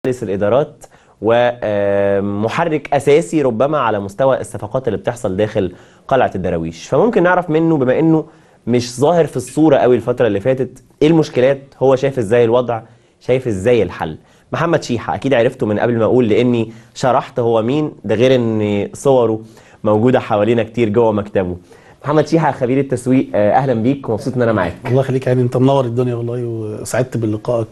مجلس الادارات ومحرك اساسي ربما على مستوى الصفقات اللي بتحصل داخل قلعه الدراويش فممكن نعرف منه بما انه مش ظاهر في الصوره قوي الفتره اللي فاتت ايه المشكلات هو شايف ازاي الوضع شايف ازاي الحل محمد شيحه اكيد عرفته من قبل ما اقول لاني شرحت هو مين ده غير ان صوره موجوده حوالينا كتير جوه مكتبه محمد شيحه خبير التسويق آه، اهلا بيك ومبسوط ان انا معاك الله يخليك يعني انت منور الدنيا والله وسعدت بلقائك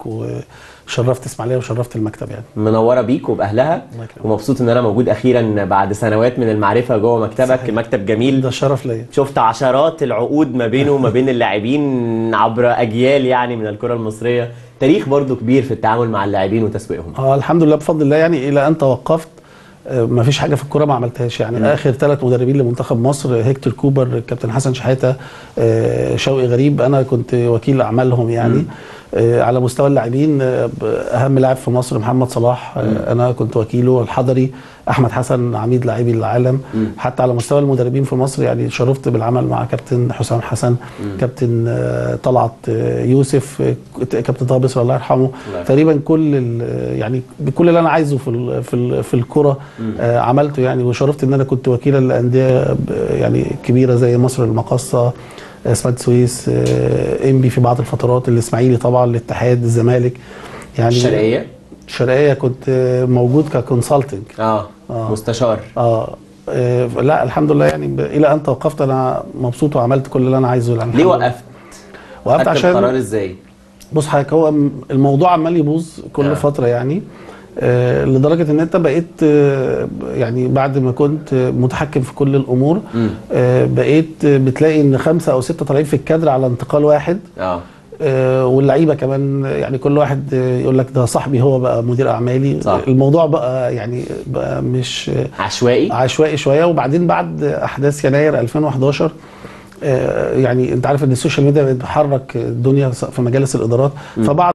وشرفت اسماعيليه وشرفت المكتب يعني منوره بيك وباهلها الله يكرمك. ومبسوط ان انا موجود اخيرا بعد سنوات من المعرفه جوه مكتبك صحيح. مكتب جميل ده شرف ليا شفت عشرات العقود ما بينه وما بين اللاعبين عبر اجيال يعني من الكره المصريه تاريخ برضو كبير في التعامل مع اللاعبين وتسويقهم اه الحمد لله بفضل الله يعني الى ان توقفت ما فيش حاجه في الكوره ما عملتهاش يعني مم. اخر ثلاث مدربين لمنتخب مصر هيكتور كوبر كابتن حسن شحاته آه، شوقي غريب انا كنت وكيل اعمالهم يعني مم. آه، على مستوى اللاعبين آه، اهم لاعب في مصر محمد صلاح آه، انا كنت وكيله الحضري احمد حسن عميد لاعبي العالم مم. حتى على مستوى المدربين في مصر يعني شرفت بالعمل مع كابتن حسام حسن كابتن آه، طلعت آه، يوسف آه، كابتن طه بصري الله يرحمه يرحمه. تقريبا كل ال- يعني بكل اللي انا عايزه في ال في ال في الكره آه عملته يعني وشرفت ان انا كنت وكيلا لانديه ب- يعني كبيره زي مصر المقاصه آه، اسماعيل سويس آه انبي في بعض الفترات الاسماعيلي طبعا الاتحاد الزمالك يعني الشرقيه الشرقيه كنت آه، موجود ككونسلتنج اه, آه. مستشار آه آه، لا الحمد لله يعني ب- الى ان توقفت انا مبسوط وعملت كل اللي انا عايزه يعني ليه الحمد لله. وقفت وقفت خدت عشان القرار ازاي بص حضرتك هو م- الموضوع عمال يبوظ كل آه. آه. فتره يعني آه لدرجه ان انت بقيت آه يعني بعد ما كنت متحكم في كل الامور مم. آه بقيت بتلاقي ان خمسه او سته طالعين في الكادر على انتقال واحد اه آه واللعيبه كمان يعني كل واحد آه، يقول لك ده صاحبي هو بقى مدير اعمالي صح. الموضوع بقى يعني بقى مش عشوائي عشوائي شويه وبعدين بعد احداث يناير 2011 آه، يعني انت عارف ان السوشيال ميديا بقت بتحرك الدنيا في مجالس الادارات فبعض